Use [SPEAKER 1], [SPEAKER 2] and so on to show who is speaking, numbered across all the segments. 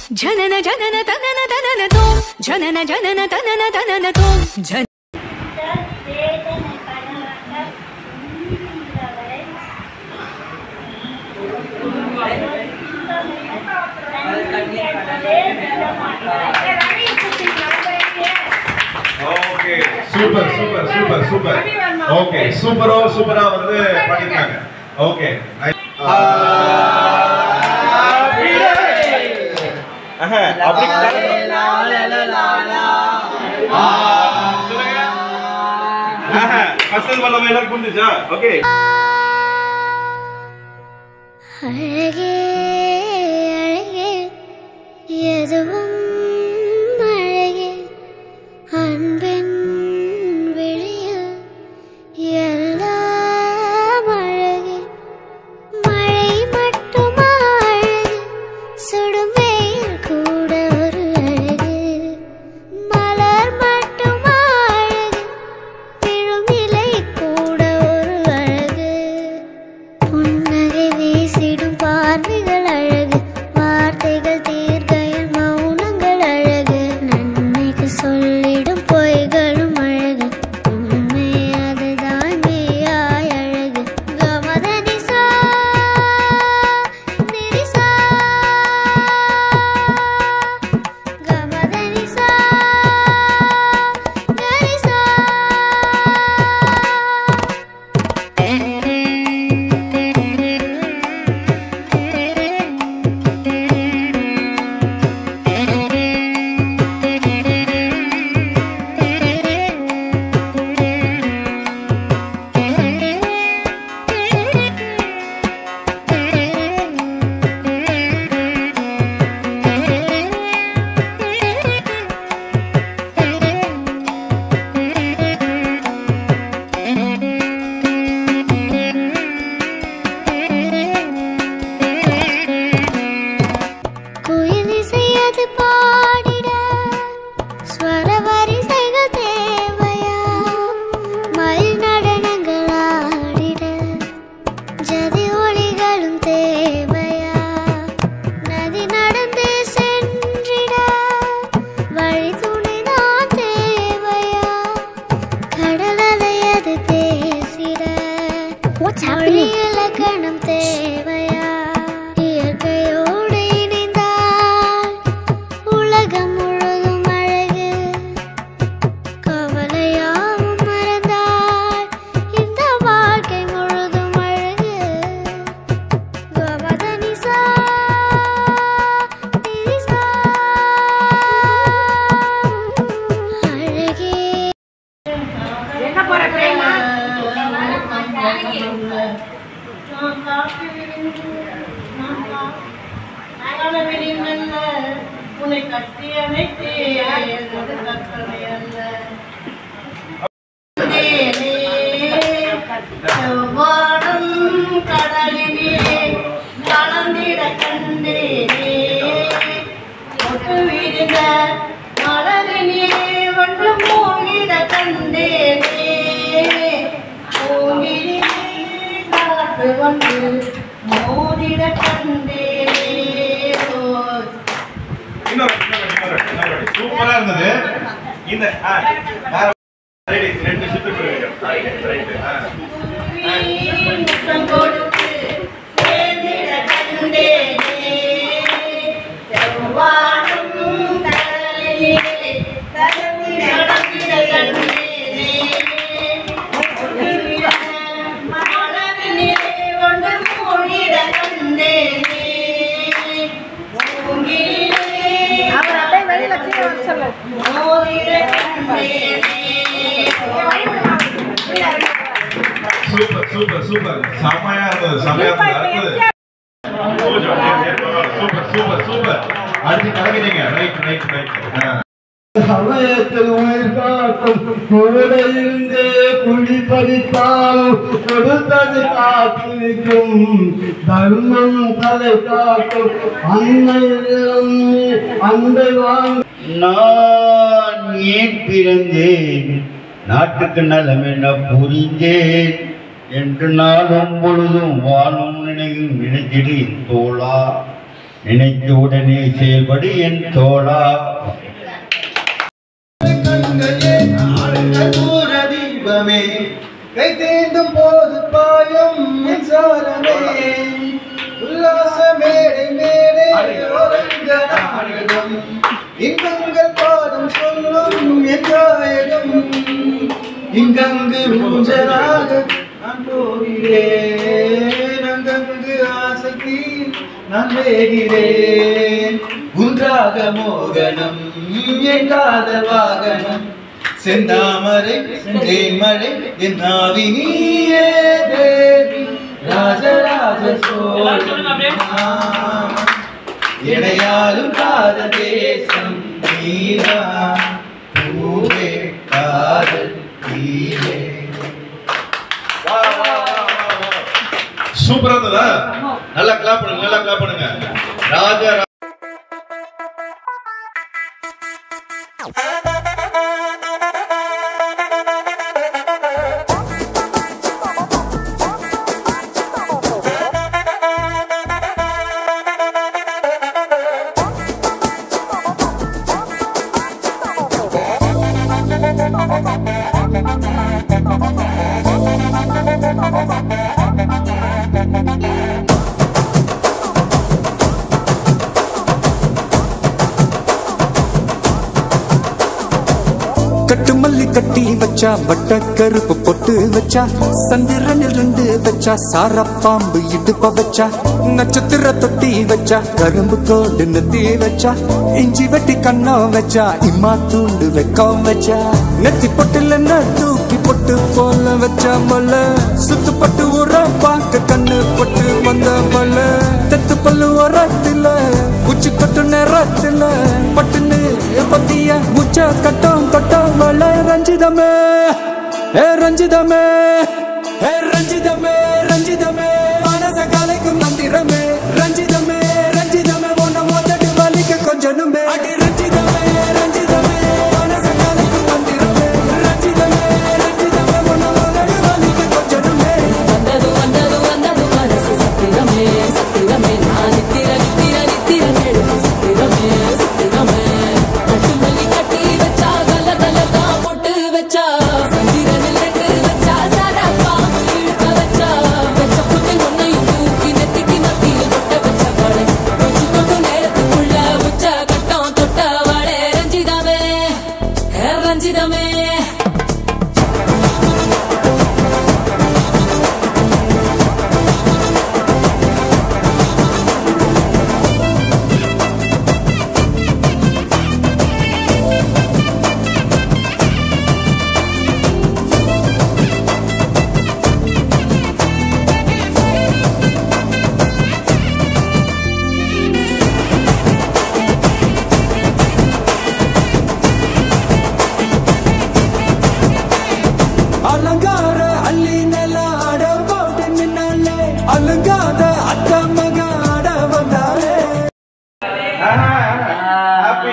[SPEAKER 1] ಜನನ ಜನನ ತನನ ತನನ ತೋಂ ಜನನ ಜನನ ತನನ ತನನ ತೋಂ ಜನ
[SPEAKER 2] வேதனை கடந்த உந்தவரை
[SPEAKER 3] okay super super super super okay சூப்பரோ சூப்பரா வந்து பண்ணிருக்காங்க ஓகே அப்படி ஃபர்ஸ்ட் வல்லமை எல்லாரும் புரிஞ்சுச்சா ஓகே
[SPEAKER 2] அழகே அழகே எதுவும் அழகே அன்பின் விழியில் எல்லாம் அழகே மழை மட்டுமா அழகு சுடும் வெயில் கூட ஒரு அழகு மலர் மட்டுமா அழகு விழும் இலை கூட ஒரு அழகு புன்னகை வீசிடும் பார்வைகள் அழகு வார்த்தைகள் தீர்க்கையில் மௌனங்கள் அழகு நன்மைக்கு சொல்லிடும் பொய்களும் அழகு உண்மை அதுதான் மெய்யாய் அழகு கமதனிசா நிரிசா கமதனிசா கரிசா குயில் இசையது பாடிட ஸ்வர வரிசைகள் தேவையா மயில் நடனங்கள் ஆடிட ஜதி ஒளிகளும் தேவையா நதி நடந்து சென்றிட வழி துணைதான் தேவையா கடல் அலையது பேசிட மொழி இலக்கணம் தேவையா இயற்கையோடு இணைந்தால் உலகம் முழுதும் அழகு கவலையாவும் மறந்தால் இந்த வாழ்க்கை முழுதும் அழகு கவதனிசா நிரிசா அழகே
[SPEAKER 4] உன்னை கட்டி அணைத்தே கற்பனை அல்ல செவ்வாடும் கடலிலே கலந்திட கண்டேனே ஒட்டு விரிந்த மலரிலே ஒன்று மூங்கிட கண்டேனே மூங்கிலே காற்று வந்து மோதிட கண்டேனே ஓ
[SPEAKER 3] இன்னொரு இன்னொரு இன்னொரு இன்னொரு வாட்டி. சூப்பரா இருந்தது இந்த ஆ, வேற- ரெடி, ரெண்டு சுத்து போடுவீங்க. ரைட், ரைட், ஆ.
[SPEAKER 4] முத்தம் கொடுத்து சேர்ந்திட கண்டேனே செவ்வாடும் கடலிலே கடந்திட கண்டேனே மலரிலே ஒன்று மூடிட கண்டேனே மூங்கிலே மோதிட கண்டேனே
[SPEAKER 3] சூப்பர் சூப்பர் சூப்பர் செமையா இருந்தது செமையா இருந்தது அடுத்தது சூப்பர் சூப்பர் சூப்பர் அடுத்து கலக்கிறீங்க ரைட் ரைட் ரைட்
[SPEAKER 5] சமயத்தில் உயிர் காக்கும் கூட இருந்தே குழி பறித்தாலும் கொடுத்தது காத்து நிற்கும் தர்மம் தலை காக்கும் அன்னையிடம் நீ அன்பை வாங்க
[SPEAKER 6] நான் ஏன் பிறந்தேன் நாட்டுக்கு நலம் என்ன புரிந்தேன் என்று நாளும் பொழுதும் வாழும் நினைவும் நினைத்திடு தோழா நினைத்த உடனே செயல்படு என் தோழா
[SPEAKER 5] கண்களே கற்பூர தீபமே கை தேந்தும் போது பாயம் மின்சாரமே உல்லாச மேடை மேடை ஒருங்க நாடகம் இங்கங்கள் பாடும் சொல்லும் எங்காயகம் இங்கங்கு ஊஞ்சலாக நான் போகிறேன் அங்கங்கு ஆசைக்கு நான் வேகிறேன் உன்றாக மோகனம் என் காதல் வாகனம் செந்தாமரை தேன்மழை என் நாவி நீயே தேவி ராஜராஜ சோழா இணையாலும் காதல் தேசம் நீரா பூவே காதல் நீரே
[SPEAKER 3] சூப்பரா இருந்ததா நல்லா கிளாப் பண்ணுங்க நல்லா கிளாப் பண்ணுங்க ராஜா
[SPEAKER 7] கட்டு மல்லி கட்டி வச்சா வட்ட கருப்பு பொட்டு வச்சா சந்திரனில் ரெண்டு வச்சா சார பாம்பு இடுப்ப வச்சா நட்சத்திர தொட்டி வச்சா கரும்பு கோடு நெத்தி வச்சா இஞ்சி வெட்டி கண்ணம் வச்சா இம்மா தூண்டு வெக்கம் வச்சா நெத்தி பொட்டுல என்ன தூக்கி பொட்டு போல வச்சா மல சுத்து பட்டு உர பார்க்க கண்ணு பொட்டு வந்த மல தெத்து பல்லு உரத்துல உச்சி கொட்டு நேரத்துல பட்டுன்னு பத்திய முச்ச கட்டம் கட்டம் வள ரஞ்சிதமே ஏ ரஞ்சிதமே ஏ ரஞ்சிதமே ரஞ்சிதமே மனச கலைக்கும் மந்திரமே ரஞ்சிதமே ரஞ்சிதமே உன்னை மோதட்டு வலிக்க கொஞ்சனுமே அடி ரஞ்சிதமே ரஞ்சிதமே மனச கலைக்கும் மந்திரமே ரஞ்சிதமே ரஞ்சிதமே உன்னை மோதட்டு வலிக்க கொஞ்சனுமே
[SPEAKER 8] வந்தது வந்தது வந்தது மனசு சத்திரமே சத்திரமே நான் நித்திர நித்திர நித்திர நெடுது சத்திரமே சத்திரமே கட்டு மல்லி கட்டி வச்சா கல கல தான் பொட்டு வச்சா சந்திரனில் ரெண்டு வச்சா சாரப்பா இழுக்க வச்சா வச்ச புட்டு ஒன்னையும் தூக்கி நெத்திக்கு மத்தியில் கொட்ட வச்ச வளை கொஞ்சு கொண்டு நேரத்துக்குள்ள உச்ச கட்டம் தொட்ட வளை ரஞ்சிதமே ஹே ரஞ்சிதமே
[SPEAKER 7] அலங்கார அள்ளி நில ஆட போட்டு நின்னாலே அலங்காத அத்த மக ஆட வந்தாலே
[SPEAKER 3] happy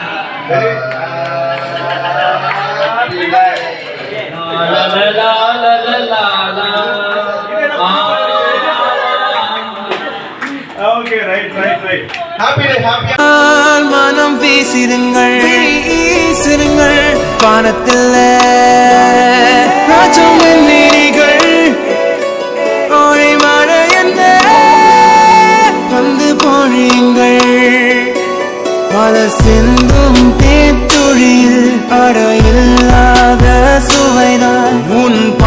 [SPEAKER 3] okay right right right happy day happy
[SPEAKER 5] மனம் வீசிருங்கள் வீசிருங்கள் வானத்தில் ராஜம் நீரிகள் கோழி மழை என்ன வந்து பொழியுங்கள் பல சிந்தும் தேத்துழியில் அடையில்லாத சுவைதான் உன்